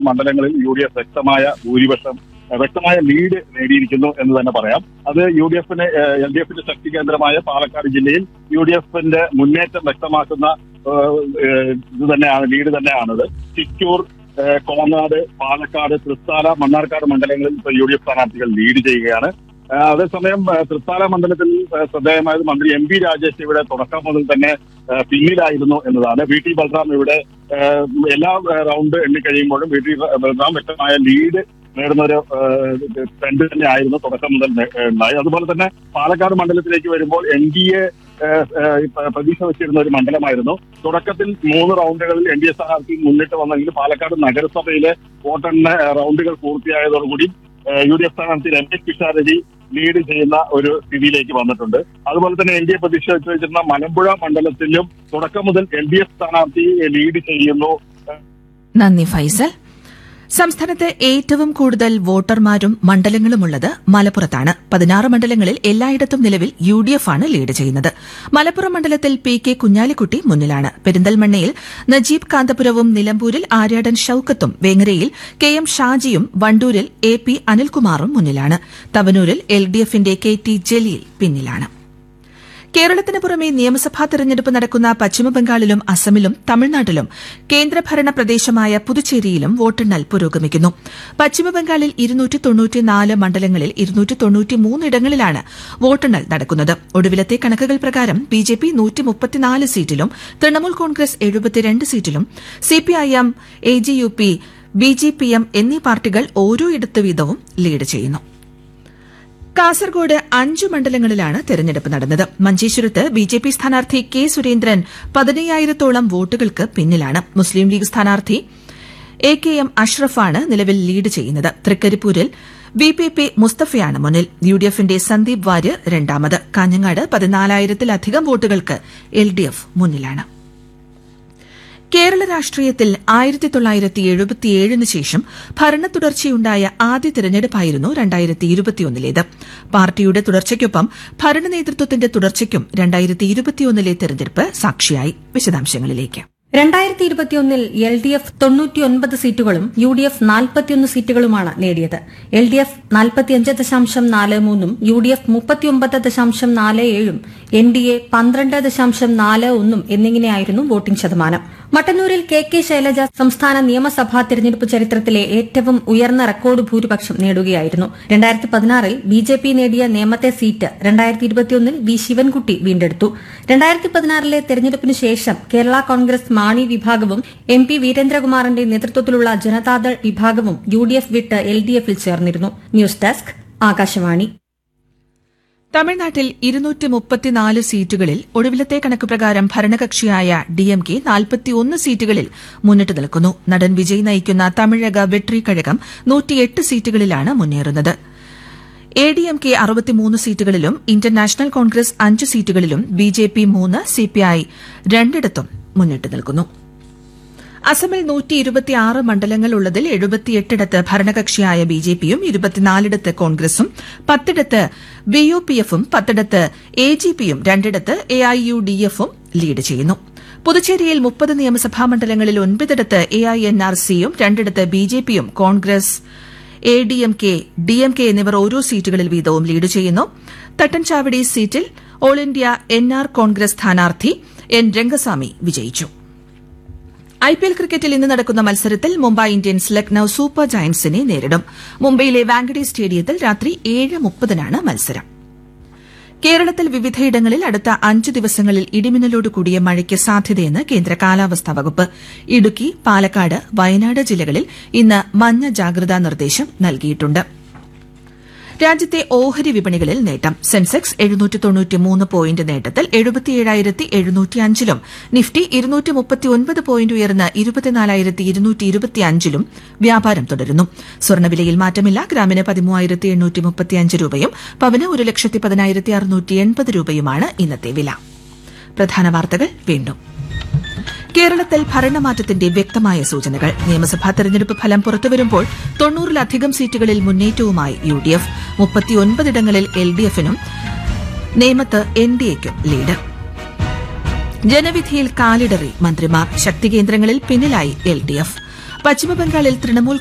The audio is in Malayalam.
മണ്ഡലങ്ങളിൽ യു ഡി എഫ് വ്യക്തമായ ഭൂരിപക്ഷം ഏഹ് വ്യക്തമായ ലീഡ് നേടിയിരിക്കുന്നു എന്ന് തന്നെ പറയാം അത് യു ഡി എഫിന് എൽ ഡി എഫിന്റെ ശക്തി കേന്ദ്രമായ പാലക്കാട് ജില്ലയിൽ യു ഡി എഫിന്റെ മുന്നേറ്റം വ്യക്തമാക്കുന്ന ഏഹ്, ഏഹ്, ഇത് തന്നെയാണ് ലീഡ് തന്നെയാണത് ചിറ്റൂർ ഏഹ്, കോങ്ങാട് പാലക്കാട് തൃത്താല മണ്ണാർക്കാട് മണ്ഡലങ്ങളിൽ ഇപ്പോൾ യു ഡി എഫ് സ്ഥാനാർത്ഥികൾ ലീഡ് ചെയ്യുകയാണ് ഏഹ്, അതേസമയം ഏഹ്, തൃത്താല മണ്ഡലത്തിൽ ഏഹ്, ശ്രദ്ധേയമായത് മന്ത്രി എം പി രാജേഷ് ഇവിടെ തുടക്കം മുതൽ തന്നെ ഏഹ്, പിന്നിലായിരുന്നു എന്നതാണ് വി ടി ബൽറാം ഇവിടെ ഏഹ്, എല്ലാ ഏഹ്, റൗണ്ട് എണ്ണിക്കഴിയുമ്പോഴും വി ടി ബൽറാം വ്യക്തമായ ലീഡ് നേടുന്ന ഒരു ഏഹ്, ട്രെൻഡ് തന്നെ ആയിരുന്നു തുടക്കം മുതൽ നേ- ഏഹ്, ഉണ്ടായി അതുപോലെ തന്നെ പാലക്കാട് മണ്ഡലത്തിലേക്ക് വരുമ്പോൾ എൻ ഡി എ പ്രതീക്ഷ വെച്ചിരുന്ന ഒരു മണ്ഡലമായിരുന്നു തുടക്കത്തിൽ മൂന്ന് റൗണ്ടുകളിൽ എൻ ഡി എ സ്ഥാനാർത്ഥി മുന്നിട്ട് വന്നെങ്കിൽ പാലക്കാട് നഗരസഭയിലെ വോട്ടെണ്ണ ഏഹ്, റൗണ്ടുകൾ പൂർത്തിയായതോടുകൂടി ഏഹ്, യു ഡി എഫ് സ്ഥാനാർത്ഥി രമേശ് പിഷാരടി ലീഡ് ചെയ്യുന്ന ഒരു സ്ഥിതിയിലേക്ക് വന്നിട്ടുണ്ട് അതുപോലെ തന്നെ എൻ ഡി എ പ്രതീക്ഷ വെച്ച് വെച്ചിരുന്ന മലമ്പുഴ മണ്ഡലത്തിലും തുടക്കം മുതൽ എൽ ഡി എഫ് സ്ഥാനാർത്ഥി ലീഡ് ചെയ്യുന്നു നന്ദി ഫൈസൽ സംസ്ഥാനത്ത് ഏറ്റവും കൂടുതൽ വോട്ടർമാരും മണ്ഡലങ്ങളുമുള്ളത് മലപ്പുറത്താണ് പതിനാറ് മണ്ഡലങ്ങളിൽ എല്ലായിടത്തും നിലവിൽ യു ഡി എഫ് ആണ് ലീഡ് ചെയ്യുന്നത് മലപ്പുറം മണ്ഡലത്തിൽ പി കെ കുഞ്ഞാലിക്കുട്ടി മുന്നിലാണ് പെരിന്തൽമണ്ണയിൽ നജീബ് കാന്തപുരവും നിലമ്പൂരിൽ ആര്യാടൻ ഷൌക്കത്തും വേങ്ങരയിൽ കെ എം ഷാജിയും വണ്ടൂരിൽ എ പി അനിൽകുമാറും മുന്നിലാണ് തവനൂരിൽ എൽ ഡി എഫിന്റെ കെ ടി ജലീൽ പിന്നിലാണ് കേരളത്തിന് പുറമെ നിയമസഭാ തെരഞ്ഞെടുപ്പ് നടക്കുന്ന പശ്ചിമബംഗാളിലും അസമിലും തമിഴ്നാട്ടിലും കേന്ദ്രഭരണ പ്രദേശമായ പുതുച്ചേരിയിലും വോട്ടെണ്ണൽ പുരോഗമിക്കുന്നു പശ്ചിമബംഗാളിൽ ഇരുന്നൂറ്റി തൊണ്ണൂറ്റിനാല് മണ്ഡലങ്ങളിൽ ഇരുന്നൂറ്റി തൊണ്ണൂറ്റിമൂന്ന് ഇടങ്ങളിലാണ് വോട്ടെണ്ണൽ നടക്കുന്നത് ഒടുവിലത്തെ കണക്കുകൾ പ്രകാരം ബി ജെ പി നൂറ്റി മുപ്പത്തിനാല് സീറ്റിലും തൃണമൂൽ കോൺഗ്രസ് എഴുപത്തിരണ്ട് സീറ്റിലും CPIM A G U P B J P M എന്നീ പാർട്ടികൾ ഓരോ ഇടത്ത് വീതവും ലീഡ് ചെയ്യുന്നു കാസർഗോഡ് അഞ്ചു മണ്ഡലങ്ങളിലാണ് തെരഞ്ഞെടുപ്പ് നടന്നത് മഞ്ചേശ്വരത്ത് ബി ജെ പി സ്ഥാനാർത്ഥി കെ സുരേന്ദ്രൻ പതിനയ്യായിരത്തോളം വോട്ടുകൾക്ക് പിന്നിലാണ് മുസ്ലിം ലീഗ് സ്ഥാനാർത്ഥി എ കെ എം അഷ്റഫാണ് നിലവിൽ ലീഡ് ചെയ്യുന്നത് തൃക്കരിപ്പൂരിൽ ബി പി പി മുസ്തഫയാണ് മുന്നിൽ യു ഡി എഫിന്റെ സന്ദീപ് വാര്യർ രണ്ടാമത് കാഞ്ഞങ്ങാട് പതിനാലായിരത്തിലധികം വോട്ടുകൾക്ക് എൽ ഡി എഫ് മുന്നിലാണ് കേരള രാഷ്ട്രീയത്തിൽ ആയിരത്തി തൊള്ളായിരത്തി എഴുപത്തിയേഴിന് ശേഷം ഭരണ തുടർച്ചയുണ്ടായ ആദ്യ തെരഞ്ഞെടുപ്പായിരുന്നു രണ്ടായിരത്തി ഇരുപത്തിയൊന്നിലേത് പാർട്ടിയുടെ തുടർച്ചയ്ക്കൊപ്പം ഭരണ നേതൃത്വത്തിന്റെ തുടർച്ചയ്ക്കും രണ്ടായിരത്തി ഇരുപത്തിയൊന്നിലെ തെരഞ്ഞെടുപ്പ് സാക്ഷിയായി വിശദാംശങ്ങളിലേക്ക് രണ്ടായിരത്തി ഇരുപത്തിയൊന്നിൽ എൽ ഡി എഫ് തൊണ്ണൂറ്റിയൊൻപത് സീറ്റുകളും യു ഡി എഫ് നാൽപ്പത്തിയൊന്ന് സീറ്റുകളുമാണ് നേടിയത് എൽ ഡി എഫ് നാൽപ്പത്തിയഞ്ച് ദശാംശം നാല് മൂന്നും യു ഡി എഫ് മുപ്പത്തിയൊമ്പത് ദശാംശം നാല് ഏഴും എൻ ഡി എ പന്ത്രണ്ട് ദശാംശം നാല് ഒന്നും എന്നിങ്ങനെയായിരുന്നു വോട്ടിംഗ് ശതമാനം മട്ടന്നൂരിൽ കെ കെ ശൈലജ സംസ്ഥാന നിയമസഭാ തെരഞ്ഞെടുപ്പ് ചരിത്രത്തിലെ ഏറ്റവും ഉയർന്ന റെക്കോർഡ് ഭൂരിപക്ഷം നേടുകയായിരുന്നു രണ്ടായിരത്തി പതിനാറിൽ ബി ജെ പി നേടിയ നേമത്തെ സീറ്റ് രണ്ടായിരത്തി ഇരുപത്തിയൊന്നിൽ വി ശിവൻകുട്ടി വീണ്ടെടുത്തു രണ്ടായിരത്തി പതിനാറിലെ തെരഞ്ഞെടുപ്പിന് ശേഷം കേരള കോൺഗ്രസ് മാണി വിഭാഗവും എം പി വീരേന്ദ്രകുമാറിന്റെ നേതൃത്വത്തിലുള്ള ജനതാദൾ വിഭാഗവും യു ഡി എഫ് വിട്ട് എൽ ഡി എഫിൽ ചേർന്നിരുന്നു ന്യൂസ് ഡെസ്ക് ആകാശവാണി തമിഴ്നാട്ടിൽ ഇരുന്നൂറ്റി മുപ്പത്തിനാല് സീറ്റുകളിൽ ഒടുവിലത്തെ കണക്ക് പ്രകാരം ഭരണകക്ഷിയായ ഡിഎംകെ നാൽപ്പത്തിയൊന്ന് സീറ്റുകളിൽ മുന്നിട്ട് നിൽക്കുന്നു നടൻ വിജയ് നയിക്കുന്ന തമിഴക വെട്രി കഴകം നൂറ്റിയെട്ട് സീറ്റുകളിലാണ് മുന്നേറുന്നത് എ ഡി എം കെ അറുപത്തിമൂന്ന് സീറ്റുകളിലും ഇന്ത്യൻ നാഷണൽ കോൺഗ്രസ് അഞ്ച് സീറ്റുകളിലും ബി ജെ പി മൂന്ന് സിപിഐ രണ്ടിടത്തും മുന്നിട്ട് നിൽക്കുന്നു അസമിൽ നൂറ്റി ഇരുപത്തിയാറ് മണ്ഡലങ്ങൾ ഉള്ളതിൽ എഴുപത്തിയെട്ടിടത്ത് ഭരണകക്ഷിയായ ബി ജെ പിയും ഇരുപത്തിനാലിടത്ത് കോൺഗ്രസും പത്തിടത്ത് ബി യു പി എഫും പത്തിടത്ത് എ ജി പിയും രണ്ടിടത്ത് എ ഐ യു ഡി എഫും ലീഡ് ചെയ്യുന്നു പുതുച്ചേരിയിൽ മുപ്പത് നിയമസഭാ മണ്ഡലങ്ങളിൽ ഒൻപതിടത്ത് എ ഐ എൻ ആർ സിയും രണ്ടിടത്ത് ബി ജെ പിയും Congress A D M K D M K എന്നിവർ ഓരോ സീറ്റുകളിൽ വീതവും ലീഡ് ചെയ്യുന്നു തട്ടൻചാവടി സീറ്റിൽ ഓൾ ഇന്ത്യ എൻ ആർ കോൺഗ്രസ് സ്ഥാനാർത്ഥി എൻ രംഗസ്വാമി വിജയിച്ചു ഐ പി എൽ ക്രിക്കറ്റിൽ ഇന്ന് നടക്കുന്ന മത്സരത്തിൽ മുംബൈ ഇന്ത്യൻസ് ലക്നൌ സൂപ്പർ ജയന്റ്സിനെ നേരിടും മുംബൈയിലെ വാങ്കഡെ സ്റ്റേഡിയത്തിൽ രാത്രി ഏഴ് മുപ്പതിനാണ് മത്സരം കേരളത്തിൽ വിവിധയിടങ്ങളിൽ അടുത്ത അഞ്ചു ദിവസങ്ങളിൽ ഇടിമിന്നലോട് കൂടിയ മഴയ്ക്ക് സാധ്യതയെന്ന് കേന്ദ്ര കാലാവസ്ഥാ വകുപ്പ് ഇടുക്കി പാലക്കാട് വയനാട് ജില്ലകളിൽ ഇന്ന് മഞ്ഞ ജാഗ്രതാ നിർദ്ദേശം നൽകിയിട്ടുണ്ട് രാജ്യത്തെ ഓഹരി വിപണികളിൽ നേട്ടം സെൻസെക്സ് എഴുന്നൂറ്റി തൊണ്ണൂറ്റിമൂന്ന് പോയിന്റ് നേട്ടത്തിൽ എഴുപത്തിയേഴായിരത്തി എഴുന്നൂറ്റിയഞ്ചിലും നിഫ്റ്റി ഇരുന്നൂറ്റി മുപ്പത്തിയൊൻപത് പോയിന്റ് ഉയർന്ന് ഇരുപത്തിനാലായിരത്തി ഇരുന്നൂറ്റി ഇരുപത്തിയഞ്ചിലും വ്യാപാരം തുടരുന്നു സ്വർണ്ണവിലയിൽ മാറ്റമില്ല ഗ്രാമിന് പതിമൂവായിരത്തി എണ്ണൂറ്റി മുപ്പത്തിയഞ്ച് രൂപയും പവന് ഒരു ലക്ഷത്തി പതിനായിരത്തി അറുന്നൂറ്റി എൺപത് രൂപയുമാണ് ഇന്നത്തെ വില പ്രധാന വാർത്തകൾ വീണ്ടും കേരളത്തിൽ ഭരണമാറ്റത്തിന്റെ വ്യക്തമായ സൂചനകൾ നിയമസഭാ തെരഞ്ഞെടുപ്പ് ഫലം പുറത്തുവരുമ്പോൾ തൊണ്ണൂറിലധികം സീറ്റുകളിൽ മുന്നേറ്റവുമായി യു ഡി എഫ് മുപ്പത്തിയൊൻപതിടങ്ങളിൽ എൽ ഡി എഫിനും നേമത്ത് എൻ ഡി എക്കും ലീഡ് ജനവിധിയിൽ കാലിടറി മന്ത്രിമാർ ശക്തികേന്ദ്രങ്ങളിൽ പിന്നിലായി എൽ ഡി എഫ് പശ്ചിമബംഗാളിൽ തൃണമൂൽ